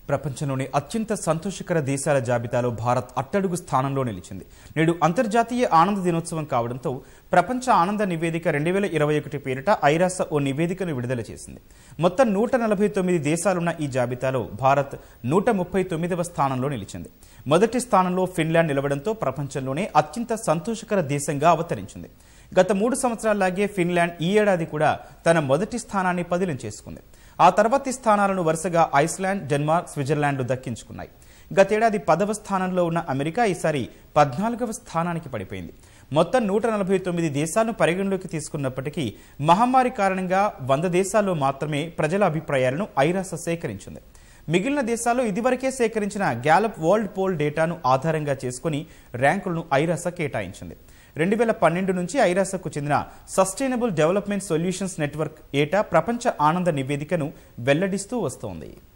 ప్రపంచంలోని అత్యంత సంతోషకర దేశాల జాబితాలో భారత్ అట్టడుగు స్థానంలో నిలిచింది నేడు అంతర్జాతీయ ఆనంద దినోత్సవం కావడంతో ప్రపంచ ఆనంద నివేదిక రెండు వేల ఇరవై ఒకటి పేరిట ఐరాస ఓ నివేదికను విడుదల చేసింది మొత్తం నూట నలభై తొమ్మిది దేశాలున్న ఈ జాబితాలో భారత్ నూట ముప్పై తొమ్మిదవ స్థానంలో నిలిచింది మొదటి స్థానంలో ఫిన్లాండ్ నిలవడంతో ప్రపంచంలోనే అత్యంత సంతోషకర దేశంగా అవతరించింది గత మూడు సంవత్సరాల్లాగే ఫిన్లాండ్ ఈ ఏడాది కూడా తన మొదటి స్థానాన్ని పదిలం చేసుకుంది ఆ తర్వాతి స్థానాలను వరుసగా ఐస్లాండ్ డెన్మార్క్ స్విట్జర్లాండ్లు దక్కించుకున్నాయి గతేడాది పదవ స్థానంలో ఉన్న అమెరికా ఈసారి పద్నాలుగవ స్థానానికి పడిపోయింది మొత్తం నూట నలభై తొమ్మిది దేశాలను పరిగణలోకి తీసుకున్నప్పటికీ మహమ్మారి కారణంగా వంద దేశాల్లో మాత్రమే ప్రజల అభిప్రాయాలను ఐరాస సేకరించింది మిగిలిన దేశాల్లో ఇదివరకే సేకరించిన గ్యాలప్ వరల్డ్ పోల్ డేటాను ఆధారంగా చేసుకుని ర్యాంకులను ఐరాస కేటాయించింది రెండు వేల పన్నెండు నుంచి ఐరాసకు చెందిన సస్టైనబుల్ డెవలప్మెంట్ సొల్యూషన్స్ నెట్వర్క్ ఏటా ప్రపంచ ఆనంద నివేదికను వెల్లడిస్తూ వస్తోంది